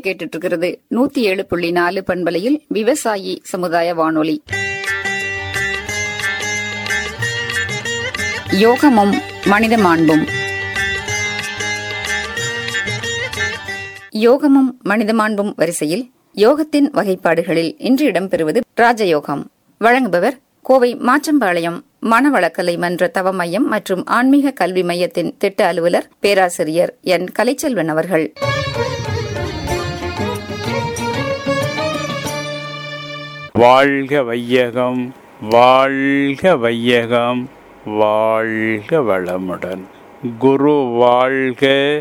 கேட்டுட்டு இருக்கிறது நூத்தி ஏழு புள்ளி நாலு பண்பலையில் விவசாயி சமுதாய வானொலி யோகமும் மனித மாண்பும் யோகமும் மனித மாண்பும் வரிசையில் யோகத்தின் வகைப்பாடுகளில் இன்று இடம்பெறுவது ராஜயோகம் வழங்குபவர் கோவை மாச்சம்பாளையம் மனவளக்கலை மன்ற தவ மையம் மற்றும் ஆன்மீக கல்வி மையத்தின் திட்ட அலுவலர் பேராசிரியர் என் கலைச்செல்வன் அவர்கள் வாழ்க வையகம் வாழ்க வையகம் வாழ்க வளமுடன் குரு வாழ்க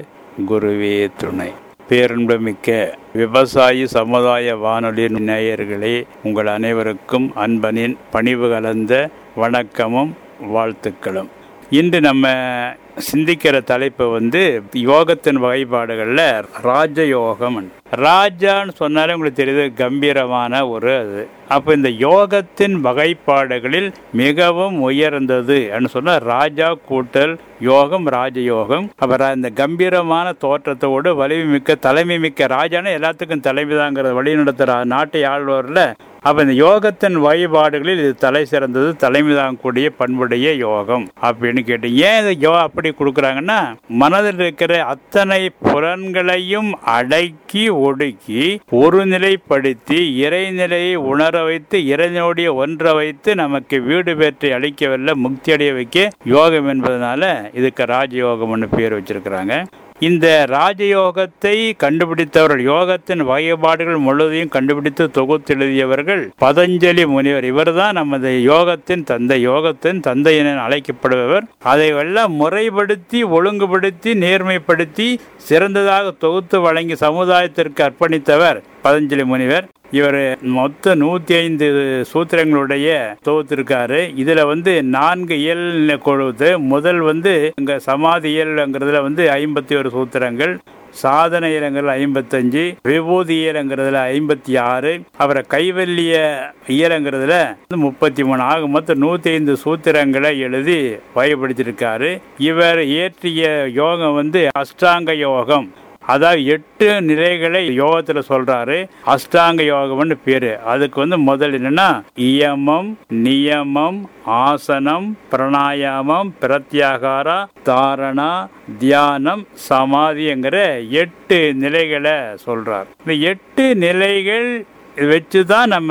குருவே துணை பேரன்புமிக்க விவசாயி சமுதாய வானொலி நேயர்களே உங்கள் அனைவருக்கும் அன்பனின் பணிவு கலந்த வணக்கமும் வாழ்த்துக்களும் இன்று நம்ம சிந்திக்கிற தலைப்பு வந்து யோகத்தின் வகைப்பாடுகளில் ராஜயோகம் ராஜான்னு சொன்னாலே உங்களுக்கு தெரியுது கம்பீரமான ஒரு அது அப்போ இந்த யோகத்தின் வகைப்பாடுகளில் மிகவும் உயர்ந்தது சொன்னால் ராஜா கூட்டல் யோகம் ராஜயோகம் அப்புறம் இந்த கம்பீரமான தோற்றத்தோடு வலிமை மிக்க தலைமை மிக்க ராஜானா எல்லாத்துக்கும் தலைமை தாங்கிறத வழி நடத்துகிற நாட்டை ஆழ்வரில் அப்போ இந்த யோகத்தின் வழிபாடுகளில் இது தலை சிறந்தது தலைமை தாங்கக்கூடிய பண்புடைய யோகம் அப்படின்னு கேட்டு ஏன் இதை யோ அப்படி கொடுக்குறாங்கன்னா மனதில் இருக்கிற அத்தனை புலன்களையும் அடக்கி ஒடுக்கி ஒரு நிலைப்படுத்தி இறைநிலையை உணர வைத்து இறைநிலையுடைய ஒன்ற வைத்து நமக்கு வீடு பெற்று அளிக்கவில்லை முக்தி அடைய வைக்க யோகம் என்பதனால இதுக்கு ராஜயோகம்னு பேர் வச்சிருக்கிறாங்க இந்த ராஜயோகத்தை கண்டுபிடித்தவர்கள் யோகத்தின் வகைப்பாடுகள் முழுவதையும் கண்டுபிடித்து தொகுத்து எழுதியவர்கள் பதஞ்சலி முனிவர் இவர்தான் நமது யோகத்தின் தந்தை யோகத்தின் தந்தை என அழைக்கப்படுபவர் அதை எல்லாம் முறைப்படுத்தி ஒழுங்குபடுத்தி நேர்மைப்படுத்தி சிறந்ததாக தொகுத்து வழங்கி சமுதாயத்திற்கு அர்ப்பணித்தவர் பதஞ்சலி முனிவர் இவர் மொத்த நூத்தி ஐந்து சூத்திரங்களுடைய தொகுத்திருக்காரு இதுல வந்து நான்கு இயல் கொடுத்து முதல் வந்து இங்க சமாதி இயல்ங்கிறதுல வந்து ஐம்பத்தி ஒரு சூத்திரங்கள் சாதன இயலங்கிறதுல ஐம்பத்தஞ்சு விபூதி இயலங்கிறதுல ஐம்பத்தி ஆறு அப்புறம் கைவல்லிய இயலங்கிறதுல முப்பத்தி மூணு ஆக மொத்தம் நூத்தி ஐந்து சூத்திரங்களை எழுதி வகைப்படுத்தியிருக்காரு இவர் இயற்றிய யோகம் வந்து அஷ்டாங்க யோகம் அதாவது எட்டு நிலைகளை யோகத்துல சொல்றாரு அஷ்டாங்க யோகம்னு பேரு அதுக்கு வந்து முதல் என்னன்னா இயமம் நியமம் ஆசனம் பிரணாயாமம் பிரத்யாகாரா தாரணா தியானம் சமாதிங்கிற எட்டு நிலைகளை சொல்றார் இந்த எட்டு நிலைகள் வச்சு தான் நம்ம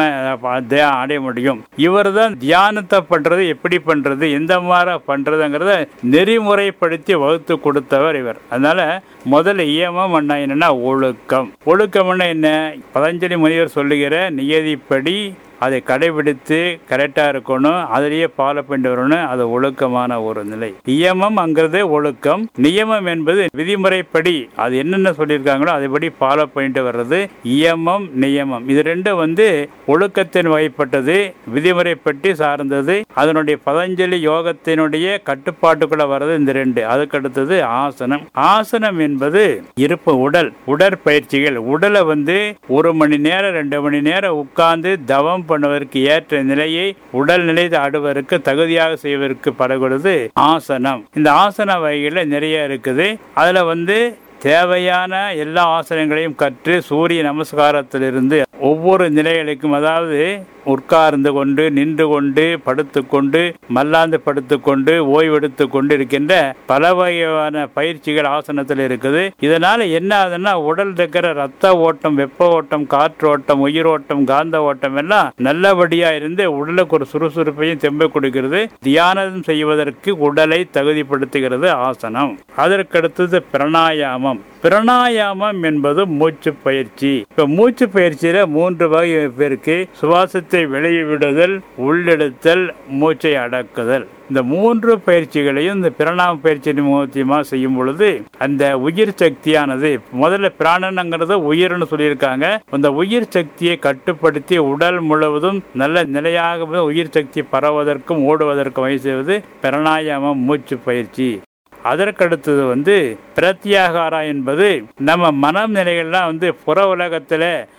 அடைய முடியும் இவர் தான் தியானத்தை பண்றது எப்படி பண்றது எந்த மாதிரி பண்றதுங்கிறத நெறிமுறைப்படுத்தி வகுத்து கொடுத்தவர் இவர் அதனால முதல்ல இயமம் என்ன என்னன்னா ஒழுக்கம் ஒழுக்கம்னா என்ன பதஞ்சலி முனிவர் சொல்லுகிற நியதிப்படி அதை கடைபிடித்து கரெக்டாக இருக்கணும் அதிலேயே ஃபாலோ பண்ணிட்டு வரணும் அது ஒழுக்கமான ஒரு நிலை நியமம் அங்கிறது ஒழுக்கம் நியமம் என்பது விதிமுறைப்படி அது என்னென்ன சொல்லியிருக்காங்களோ அதைப்படி ஃபாலோ பண்ணிட்டு வர்றது இயமம் நியமம் இது ரெண்டும் வந்து ஒழுக்கத்தின் வகைப்பட்டது விதிமுறைப்பட்டி சார்ந்தது அதனுடைய பதஞ்சலி யோகத்தினுடைய கட்டுப்பாட்டுக்குள்ள வர்றது இந்த ரெண்டு அதுக்கு அடுத்தது ஆசனம் ஆசனம் என்பது இருப்பு உடல் உடற்பயிற்சிகள் உடலை வந்து ஒரு மணி நேரம் ரெண்டு மணி நேரம் உட்கார்ந்து தவம் பண்ணுவதற்கு ஏற்ற நிலையை உடல் நிலை ஆடுவதற்கு தகுதியாக செய்வதற்கு படக்கூடாது ஆசனம் இந்த ஆசன வகைகளில் நிறைய இருக்குது அதுல வந்து தேவையான எல்லா ஆசனங்களையும் கற்று சூரிய நமஸ்காரத்திலிருந்து ஒவ்வொரு நிலைகளுக்கும் அதாவது உட்கார்ந்து கொண்டு நின்று கொண்டு படுத்துக்கொண்டு மல்லாந்து படுத்துக்கொண்டு ஓய்வெடுத்து கொண்டு இருக்கின்ற பல வகையான பயிற்சிகள் ஆசனத்தில் இருக்குது இதனால என்ன ஆகுதுன்னா உடல் இருக்கிற ரத்த ஓட்டம் வெப்ப ஓட்டம் காற்று ஓட்டம் உயிரோட்டம் காந்த ஓட்டம் எல்லாம் நல்லபடியா இருந்து உடலுக்கு ஒரு சுறுசுறுப்பையும் தெம்பை கொடுக்கிறது தியானம் செய்வதற்கு உடலை தகுதிப்படுத்துகிறது ஆசனம் அதற்கடுத்தது பிரணாயாமம் பிரணாயாமம் என்பது மூச்சு பயிற்சி இப்ப மூச்சு பயிற்சியில மூன்று வகை பேருக்கு சுவாசத்தை வெளியே விடுதல் உள்ளெடுத்தல் மூச்சை அடக்குதல் இந்த மூன்று பயிற்சிகளையும் இந்த பிரணாம பயிற்சி மூலத்தியமா செய்யும் பொழுது அந்த உயிர் சக்தியானது முதல்ல பிராணனுங்கிறத உயிர்னு சொல்லியிருக்காங்க அந்த உயிர் சக்தியை கட்டுப்படுத்தி உடல் முழுவதும் நல்ல நிலையாக உயிர் சக்தி பரவதற்கும் ஓடுவதற்கும் வகை செய்வது பிரணாயாமம் மூச்சு பயிற்சி அதற்கடுத்தது வந்து பிரத்யாகாரா என்பது நம்ம மனம் நிலைகள்லாம் வந்து புற உலகத்தில்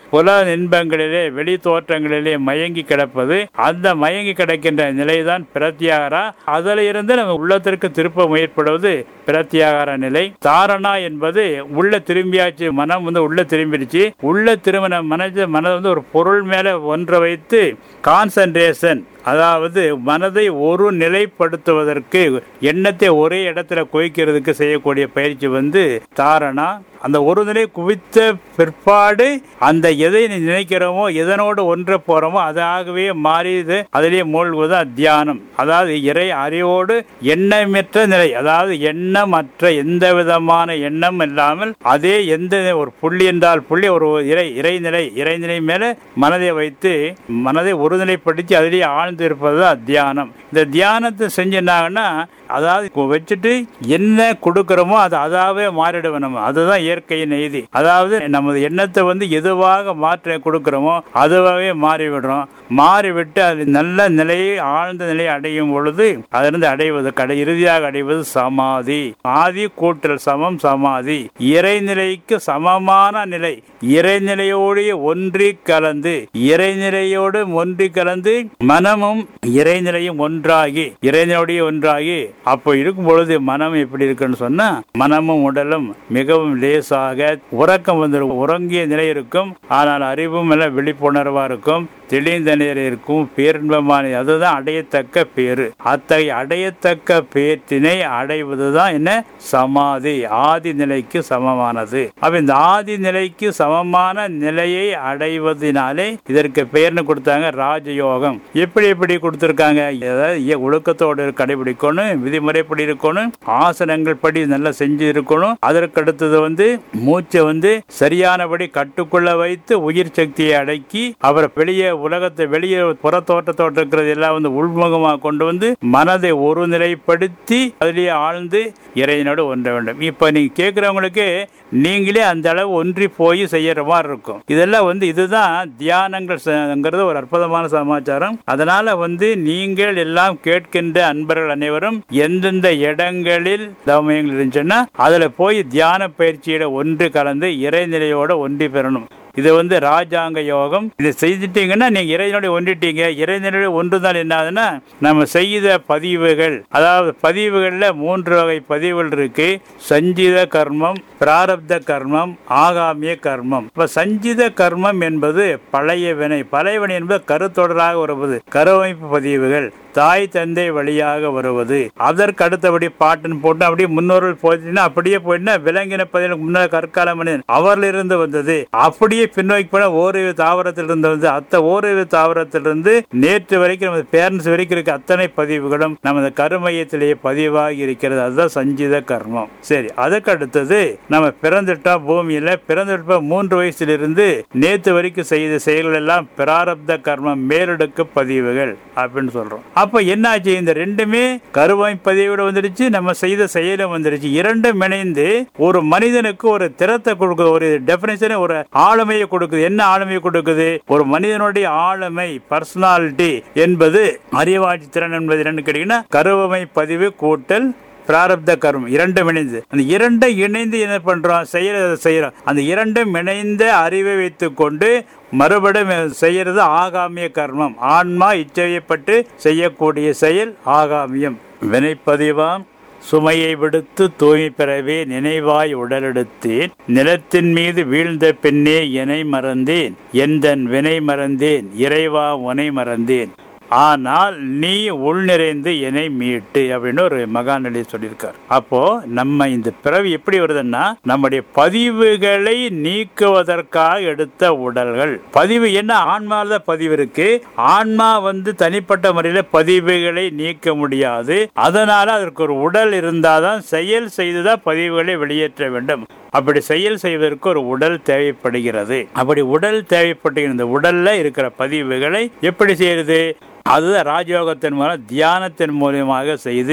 புல இன்பங்களிலே வெளி தோற்றங்களிலே மயங்கி கிடப்பது அந்த மயங்கி கிடக்கின்ற நிலைதான் பிரத்யாகரா அதுல இருந்து நம்ம உள்ளத்திற்கு திருப்ப முயற்படுவது பிரத்யாகார நிலை தாரணா என்பது உள்ள திரும்பியாச்சு மனம் வந்து உள்ள திரும்பிடுச்சு உள்ள திரும்பின மனது மனதை வந்து ஒரு பொருள் மேல ஒன்ற வைத்து கான்சன்ட்ரேஷன் அதாவது மனதை ஒரு நிலைப்படுத்துவதற்கு எண்ணத்தை ஒரே இடத்துல குவிக்கிறதுக்கு செய்யக்கூடிய பயிற்சி வந்து தாரணா அந்த ஒரு நிலை குவித்த பிற்பாடு அந்த எதை நினைக்கிறோமோ எதனோடு ஒன்ற போறோமோ அதாகவே மாறியது அதிலேயே மூழ்குவது தியானம் அதாவது இறை அறிவோடு எண்ணமற்ற நிலை அதாவது எண்ணமற்ற எந்த விதமான எண்ணம் இல்லாமல் அதே எந்த ஒரு புள்ளி என்றால் புள்ளி ஒரு இறை இறைநிலை இறைநிலை மேல மனதை வைத்து மனதை ஒருநிலைப்படுத்தி அதிலேயே ஆழ்ந்து இருப்பது தான் தியானம் இந்த தியானத்தை செஞ்சிருந்தாங்கன்னா அதாவது வச்சுட்டு என்ன கொடுக்கிறோமோ அது அதாவே மாறிடுவோம் நம்ம அதுதான் இயற்கையின் நெய்தி அதாவது நமது எண்ணத்தை வந்து எதுவாக மாற்ற கொடுக்கிறோமோ அதுவாகவே மாறிவிடுறோம் மாறிவிட்டு அது நல்ல நிலையை ஆழ்ந்த நிலையை அடையும் பொழுது அதிலிருந்து அடைவது கடை இறுதியாக அடைவது சமாதி ஆதி கூட்டல் சமம் சமாதி இறைநிலைக்கு சமமான நிலை இறைநிலையோடு ஒன்றி கலந்து இறைநிலையோடு ஒன்றி கலந்து மனமும் இறைநிலையும் ஒன்றாகி இறைநிலையோடைய ஒன்றாகி அப்போ இருக்கும் பொழுது மனம் எப்படி இருக்குன்னு சொன்னா மனமும் உடலும் மிகவும் லேசாக உறக்கம் வந்து உறங்கிய நிலை இருக்கும் ஆனால் அறிவும் எல்லாம் விழிப்புணர்வா இருக்கும் தெளிந்த நிலை இருக்கும் பேரின்பமான அதுதான் அடையத்தக்க பேரு அத்தகைய அடையத்தக்க பேற்றினை அடைவதுதான் என்ன சமாதி ஆதி நிலைக்கு சமமானது அப்ப இந்த ஆதி நிலைக்கு சமமான நிலையை அடைவதனாலே இதற்கு பெயர்னு கொடுத்தாங்க ராஜயோகம் எப்படி எப்படி கொடுத்திருக்காங்க அதாவது ஒழுக்கத்தோடு கடைபிடிக்கணும் விதிமுறைப்படி இருக்கணும் ஆசனங்கள் படி நல்லா செஞ்சு இருக்கணும் அதற்கு அடுத்தது வந்து மூச்சை வந்து சரியானபடி கட்டுக்குள்ள வைத்து உயிர் சக்தியை அடக்கி அவர் வெளியே உலகத்தை வெளியே புற தோட்டத்தோடு இருக்கிறது எல்லாம் வந்து உள்முகமாக கொண்டு வந்து மனதை ஒரு நிலைப்படுத்தி அதிலேயே ஆழ்ந்து இறைவனோடு ஒன்ற வேண்டும் இப்ப நீங்க கேட்கிறவங்களுக்கு நீங்களே அந்த அளவு ஒன்றி போய் செய்யற மாதிரி இருக்கும் இதெல்லாம் வந்து இதுதான் தியானங்கள் ஒரு அற்புதமான சமாச்சாரம் அதனால வந்து நீங்கள் எல்லாம் கேட்கின்ற அன்பர்கள் அனைவரும் எந்தெந்த இடங்களில் தவமயங்கள் இருந்துச்சுன்னா அதுல போய் தியான பயிற்சியில ஒன்று கலந்து இறைநிலையோட ஒன்றி பெறணும் இது வந்து ராஜாங்க யோகம் இதை செய்துட்டீங்கன்னா நீங்க இறைவனுடைய ஒன்றிட்டீங்க இறைவனுடைய ஒன்றுதான் என்ன ஆகுதுன்னா நம்ம செய்த பதிவுகள் அதாவது பதிவுகள்ல மூன்று வகை பதிவுகள் இருக்கு சஞ்சித கர்மம் பிராரப்த கர்மம் ஆகாமிய கர்மம் இப்ப சஞ்சித கர்மம் என்பது பழைய வினை பழைய வினை என்பது கருத்தொடராக வருவது கருவமைப்பு பதிவுகள் தாய் தந்தை வழியாக வருவது அதற்கு அடுத்தபடி பாட்டுன்னு போட்டு அப்படியே முன்னோர்கள் போயிட்டுனா அப்படியே போயிட்டுனா விலங்கின பதிலுக்கு முன்னர் கற்கால மனிதன் அவரில் இருந்து வந்தது அப்படியே பின்னோக்கி போன ஓரிரு தாவரத்தில் இருந்து வந்து அத்த ஓரிரு தாவரத்திலிருந்து நேற்று வரைக்கும் நமது பேரண்ட்ஸ் வரைக்கும் இருக்க அத்தனை பதிவுகளும் நமது கருமையத்திலேயே பதிவாகி இருக்கிறது அதுதான் சஞ்சித கர்மம் சரி அதுக்கு அடுத்தது நம்ம பிறந்துட்டோம் பூமியில பிறந்துட்ட மூன்று வயசுல நேற்று வரைக்கும் செய்த செயல்கள் எல்லாம் பிராரப்த கர்மம் மேலடுக்கு பதிவுகள் அப்படின்னு சொல்றோம் அப்ப என்னாச்சு இந்த ரெண்டுமே கருவாய் பதிவோட வந்துடுச்சு நம்ம செய்த செயலும் வந்துடுச்சு இரண்டும் இணைந்து ஒரு மனிதனுக்கு ஒரு திறத்தை கொடுக்குது ஒரு டெபினேஷன் ஒரு ஆளுமையை கொடுக்குது என்ன ஆளுமையை கொடுக்குது ஒரு மனிதனுடைய ஆளுமை பர்சனாலிட்டி என்பது அறிவாட்சி திறன் என்பது என்னன்னு கேட்டீங்கன்னா கருவமை பதிவு கூட்டல் பிராரப்த கர்மம் இரண்டும் இணைந்து அந்த இரண்டை இணைந்து என்ன பண்றோம் செய்யற செய்யறோம் அந்த இரண்டும் இணைந்த அறிவை வைத்துக் கொண்டு மறுபடியும் செய்யறது ஆகாமிய கர்மம் ஆன்மா இச்சையப்பட்டு செய்யக்கூடிய செயல் ஆகாமியம் வினைப்பதிவாம் சுமையை விடுத்து தூய்மை பெறவே நினைவாய் உடலெடுத்தேன் நிலத்தின் மீது வீழ்ந்த பெண்ணே எனை மறந்தேன் எந்தன் வினை மறந்தேன் இறைவா உனை மறந்தேன் ஆனால் நீ உள் நிறைந்து என்னை மீட்டு அப்படின்னு ஒரு மகாநடி சொல்லியிருக்கார் அப்போ நம்ம இந்த பிறவி எப்படி வருதுன்னா நம்முடைய பதிவுகளை நீக்குவதற்காக எடுத்த உடல்கள் பதிவு என்ன ஆன்மால பதிவு இருக்கு ஆன்மா வந்து தனிப்பட்ட முறையில பதிவுகளை நீக்க முடியாது அதனால அதற்கு ஒரு உடல் இருந்தாதான் செயல் செய்துதான் பதிவுகளை வெளியேற்ற வேண்டும் அப்படி செயல் செய்வதற்கு ஒரு உடல் தேவைப்படுகிறது அப்படி உடல் தேவைப்படுகிற இந்த உடல்ல இருக்கிற பதிவுகளை எப்படி செய்யறது அதுதான் ராஜயோகத்தின் மூலம் தியானத்தின் மூலியமாக செய்து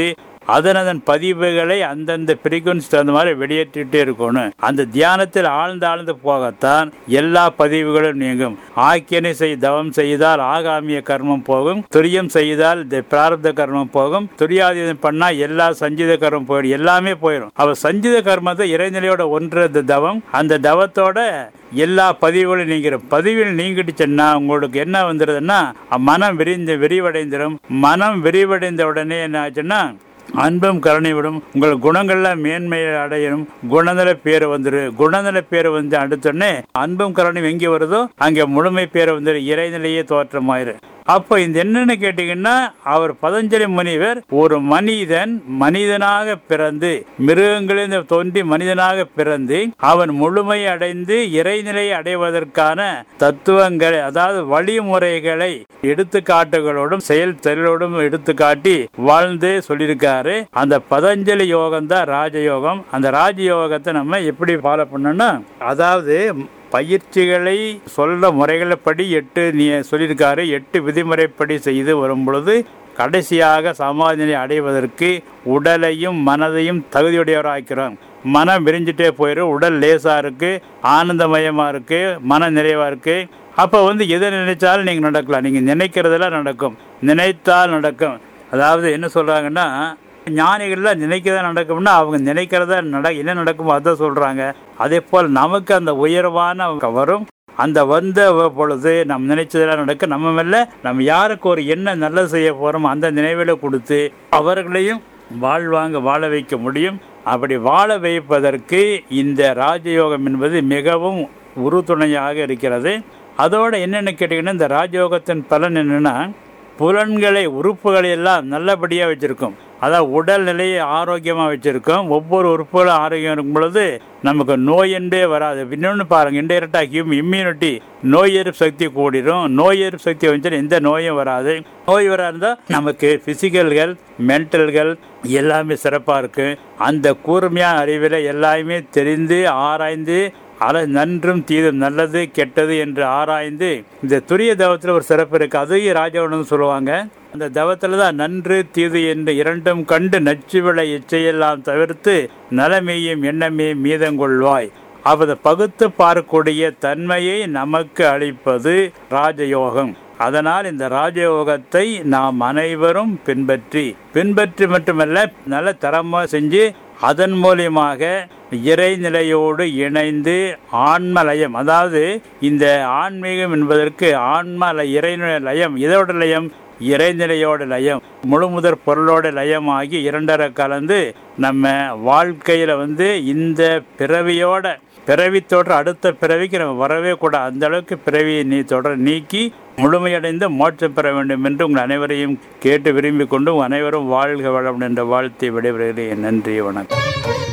அதன் அதன் பதிவுகளை அந்தந்த ஃப்ரீக்குவன்சி தகுந்த மாதிரி வெளியேற்றிட்டே இருக்கணும் அந்த தியானத்தில் ஆழ்ந்து ஆழ்ந்து போகத்தான் எல்லா பதிவுகளும் நீங்கும் ஆக்கியனை செய் தவம் செய்தால் ஆகாமிய கர்மம் போகும் துரியம் செய்தால் தி- பிராரப்த கர்மம் போகும் துரியாதீதம் பண்ணா எல்லா சஞ்சித கர்மம் போயிடும் எல்லாமே போயிடும் அவ சஞ்சித கர்மத்தை இறைநிலையோட ஒன்று அந்த தவம் அந்த தவத்தோட எல்லா பதிவுகளும் நீங்கிடும் பதிவில் நீங்கிடுச்சுன்னா உங்களுக்கு என்ன வந்துடுதுன்னா மனம் விரிந்து விரிவடைந்துடும் மனம் விரிவடைந்த உடனே என்ன ஆச்சுன்னா அன்பும் கருணை விடும் உங்கள் குணங்கள்ல மேன்மையை அடையணும் குணநல பேர் வந்துடும் குணநல பேர் வந்து அடுத்தோடனே அன்பும் கருணையும் எங்கே வருதோ அங்கே முழுமை பேர் வந்துடும் இறைநிலையே தோற்றமாயிரு அப்போ இந்த என்னன்னு கேட்டீங்கன்னா அவர் பதஞ்சலி முனிவர் ஒரு மனிதன் மனிதனாக பிறந்து மிருகங்களில் தோன்றி மனிதனாக பிறந்து அவன் முழுமை அடைந்து இறைநிலை அடைவதற்கான தத்துவங்களை அதாவது வழிமுறைகளை எடுத்துக்காட்டுகளோடும் செயல் செயலோடும் எடுத்துக்காட்டி வாழ்ந்து சொல்லியிருக்காரு அந்த பதஞ்சலி யோகம் தான் ராஜயோகம் அந்த ராஜயோகத்தை நம்ம எப்படி ஃபாலோ பண்ணோம்னா அதாவது பயிற்சிகளை சொல்ல முறைகளப்படி எட்டு நீ சொல்லியிருக்காரு எட்டு விதிமுறைப்படி செய்து வரும் பொழுது கடைசியாக சமாதினை அடைவதற்கு உடலையும் மனதையும் தகுதியுடையவராக்கிறோம் மனம் விரிஞ்சிட்டே போயிடும் உடல் லேசா இருக்கு ஆனந்தமயமா இருக்கு மன நிறைவா இருக்கு அப்ப வந்து எதை நினைச்சாலும் நீங்க நடக்கலாம் நீங்க நினைக்கிறதெல்லாம் நடக்கும் நினைத்தால் நடக்கும் அதாவது என்ன சொல்றாங்கன்னா ஞானிகள்லாம் நினைக்கிறதா நடக்கும்னா அவங்க நினைக்கிறதா நட என்ன நடக்குமோ அதான் சொல்றாங்க அதே போல் நமக்கு அந்த உயர்வான வரும் அந்த வந்த பொழுது நம்ம நினைச்சதெல்லாம் நடக்க நம்ம மேல நம்ம யாருக்கு ஒரு என்ன நல்லது செய்ய போறோமோ அந்த நினைவில கொடுத்து அவர்களையும் வாழ்வாங்க வாழ வைக்க முடியும் அப்படி வாழ வைப்பதற்கு இந்த ராஜயோகம் என்பது மிகவும் உறுதுணையாக இருக்கிறது அதோட என்னென்ன கேட்டீங்கன்னா இந்த ராஜயோகத்தின் பலன் என்னன்னா புலன்களை உறுப்புகளை எல்லாம் நல்லபடியாக வச்சிருக்கும் அதாவது உடல் நிலையை ஆரோக்கியமாக வச்சிருக்கோம் ஒவ்வொரு உறுப்புகளும் ஆரோக்கியம் இருக்கும் பொழுது நமக்கு நோய் என்றே வராது இன்னொன்று பாருங்க இன்டைரக்டாக ஹியூம் இம்யூனிட்டி நோய் எதிர்ப்பு சக்தி கூடிரும் நோய் எதிர்ப்பு சக்தி வந்துச்சுன்னா எந்த நோயும் வராது நோய் வராதுதான் நமக்கு பிசிக்கல்கள் மென்டல்கள் எல்லாமே சிறப்பாக இருக்கு அந்த கூர்மையான அறிவில் எல்லாமே தெரிந்து ஆராய்ந்து அல நன்றும் தீதும் நல்லது கெட்டது என்று ஆராய்ந்து இந்த துரிய தவத்தில் ஒரு சிறப்பு இருக்கு அதையும் ராஜவனம் சொல்லுவாங்க அந்த தவத்தில் தான் நன்று தீது என்று இரண்டும் கண்டு நச்சுவிளை இச்சையெல்லாம் தவிர்த்து நலமேயும் எண்ணமே மீதங்கொள்வாய் அவதை பகுத்து பார்க்கக்கூடிய தன்மையை நமக்கு அளிப்பது ராஜயோகம் அதனால் இந்த ராஜயோகத்தை நாம் அனைவரும் பின்பற்றி பின்பற்றி மட்டுமல்ல நல்ல தரமாக செஞ்சு அதன் மூலியமாக இறைநிலையோடு இணைந்து ஆன்மலயம் அதாவது இந்த ஆன்மீகம் என்பதற்கு ஆன்ம இறைநிலை லயம் இதோட லயம் இறைநிலையோட லயம் முழுமுதற் பொருளோட லயமாகி இரண்டரை கலந்து நம்ம வாழ்க்கையில வந்து இந்த பிறவியோட பிறவி தொடர் அடுத்த பிறவிக்கு நம்ம வரவே கூடாது அந்த அளவுக்கு பிறவியை நீ தொடர் நீக்கி முழுமையடைந்து மோட்சம் பெற வேண்டும் என்று உங்கள் அனைவரையும் கேட்டு விரும்பி கொண்டு உங்கள் அனைவரும் வாழ்க வளம் என்ற வாழ்த்தை விடைபெறுகிறேன் நன்றி வணக்கம்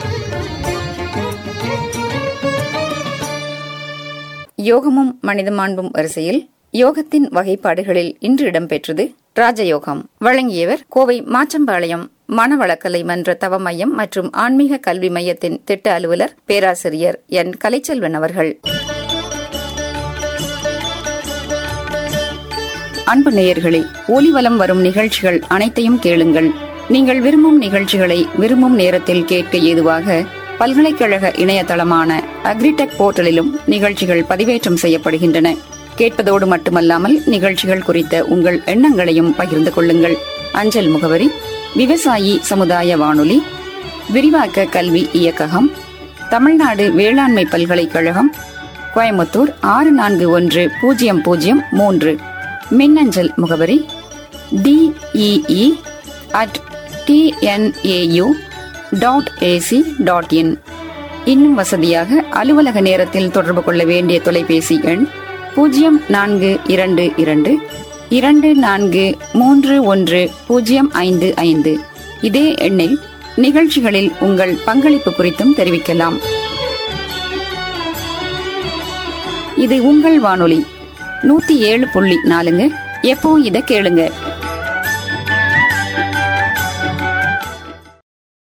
யோகமும் மனித மாண்பும் வரிசையில் யோகத்தின் வகைப்பாடுகளில் இன்று இடம்பெற்றது ராஜயோகம் வழங்கியவர் கோவை மாச்சம்பாளையம் மனவளக்கலை மன்ற தவ மையம் மற்றும் ஆன்மீக கல்வி மையத்தின் திட்ட அலுவலர் பேராசிரியர் என் கலைச்செல்வன் அவர்கள் அன்பு நேயர்களே ஒலிவலம் வரும் நிகழ்ச்சிகள் அனைத்தையும் கேளுங்கள் நீங்கள் விரும்பும் நிகழ்ச்சிகளை விரும்பும் நேரத்தில் கேட்க ஏதுவாக பல்கலைக்கழக இணையதளமான அக்ரிடெக் போர்ட்டலிலும் நிகழ்ச்சிகள் பதிவேற்றம் செய்யப்படுகின்றன கேட்பதோடு மட்டுமல்லாமல் நிகழ்ச்சிகள் குறித்த உங்கள் எண்ணங்களையும் பகிர்ந்து கொள்ளுங்கள் அஞ்சல் முகவரி விவசாயி சமுதாய வானொலி விரிவாக்க கல்வி இயக்ககம் தமிழ்நாடு வேளாண்மை பல்கலைக்கழகம் கோயம்புத்தூர் ஆறு நான்கு ஒன்று பூஜ்ஜியம் பூஜ்ஜியம் மூன்று மின்னஞ்சல் முகவரி DEE at TNAU dot AC dot in இன்னும் வசதியாக அலுவலக நேரத்தில் தொடர்பு கொள்ள வேண்டிய தொலைபேசி எண் பூஜ்ஜியம் நான்கு இரண்டு இரண்டு இரண்டு நான்கு மூன்று ஒன்று பூஜ்ஜியம் ஐந்து ஐந்து இதே எண்ணில் நிகழ்ச்சிகளில் உங்கள் பங்களிப்பு குறித்தும் தெரிவிக்கலாம் இது உங்கள் வானொலி நூத்தி ஏழு புள்ளி நாலுங்க எப்போ இத கேளுங்க